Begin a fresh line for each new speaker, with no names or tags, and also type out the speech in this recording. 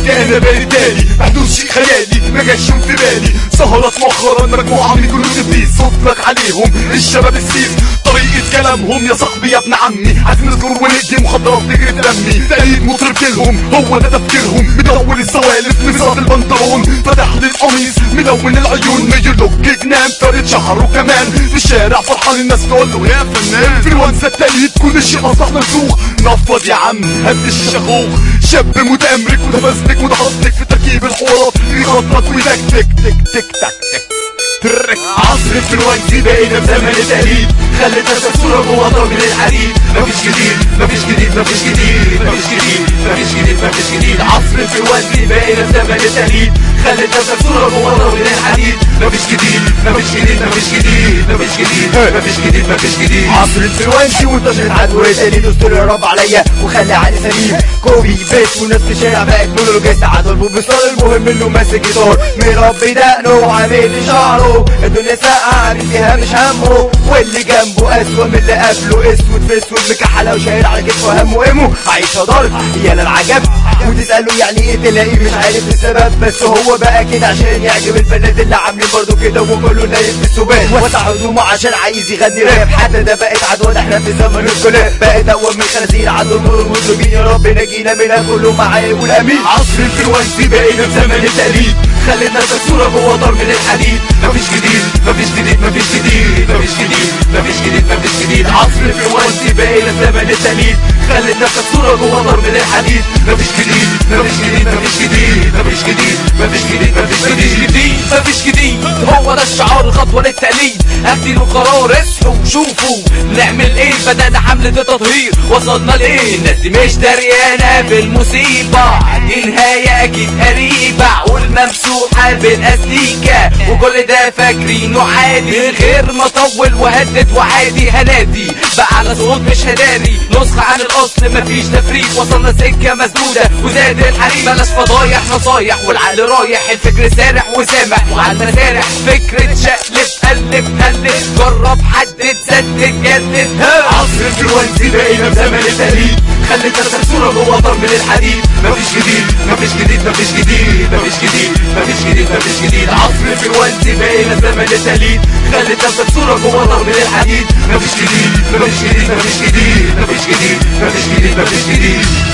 دلوقتي انا بقيت تاني محدود شيء خيالي ما جاش يوم في بالي سهرات مؤخرا مجموعة من جنود ابليس صوتك عليهم الشباب السيس طريقة كلامهم يا صاحبي يا ابن عمي عايزين نذكر ونقدي مخدرات تجري دمي تقليد مطرب جيلهم هو ده تفكيرهم مدون السوالف مساط البنطلون فتح لي القميص ملون العيون ميلوك جنان فارد شعره كمان في الشارع فرحان الناس تقول له يا فنان في الوانسة التقليد كل شيء اصبح منسوخ نفض يا عم هد الشغوخ شاب متأمرك متمسك متحرك في تركيب الحوارات يخطط ويتك تك تك تك تك تك ترك عصر الفلوانسي بقينا في زمن التقليد خلت نفسك صورة جوه ضرب من الحديد مفيش جديد مفيش جديد مفيش جديد مفيش جديد مفيش جديد مفيش جديد عصر الفلوانسي بقينا في زمن التقليد خلت نفسك صورة جوه ضرب من الحديد مفيش جديد مفيش جديد مفيش جديد مفيش جديد مفيش جديد مفيش جديد
عصر الفلوانسي وانتشرت عدوى تاني دستور يا رب عليا وخلي عقلي سليم كوبي بيت والناس في الشارع بقت مونولوجيست عدوى البوبستار المهم انه ماسك جيتار مربي دقنه وعامل شعره الدنيا ساقعة عامل فيها مش همه واللي جنبه اسوأ من اللي قبله اسود في اسود مكحلة وشايل على كتفه همه وامه عايشة ضرب يا العجب وتسأله يعني ايه تلاقيه مش عارف السبب بس هو بقى كده عشان يعجب البنات اللي عاملين برضه كده وكله نايم في السبات وسع هدومه عشان عايز يغني راب حتى ده بقت عدوى ده احنا في زمن الكلاب بقت اول من خنازير عدو المر المطربين يا رب نجينا منها كله معاه يقول امين
عصر الفلوانسي بقينا في زمن التقليد خلت نفسك صورة جوه ضرب من الحديد مفيش جديد مفيش جديد مفيش جديد مفيش جديد مفيش جديد مفيش جديد عصر الفلوانسي بقينا في زمن التقليد خلت نفسك صورة جوه ضرب من الحديد مفيش جديد مفيش جديد مفيش جديد مفيش جديد مفيش جديد مفيش
مفيش
جديد
جديد مفيش جديد هو ده الشعار الخطوة للتقليد اخدين القرار اصحوا شوفوا نعمل ايه بدأنا حملة التطهير وصلنا لايه الناس دي مش دريانة بالمصيبة دي نهاية اكيد قريبة عقول ممسوحة بالاستيكة وكل ده فاكرينه عادي من غير ما اطول وهدد وعادي هنادي بقى على صوت مش هداري نسخة عن الاصل مفيش تفريق وصلنا سكة مسدودة وزاد الحريق بلاش فضايح نصايح والعقل رايح الفكر سارح وسامح وعلى المسارح فكرة شقلب قلب قلب جرب حدد سدد جدد ها
عصر الفلوانسي بقينا في زمن التقليد خلت نفسك صورة جوه ضرب من الحديد مفيش جديد مفيش جديد مفيش جديد مفيش جديد مفيش جديد مفيش جديد عصر الفلوانسي بقينا في زمن التقليد خلت نفسك صورة جوه ضرب من الحديد مفيش جديد مفيش جديد مفيش جديد مفيش جديد مفيش جديد مفيش جديد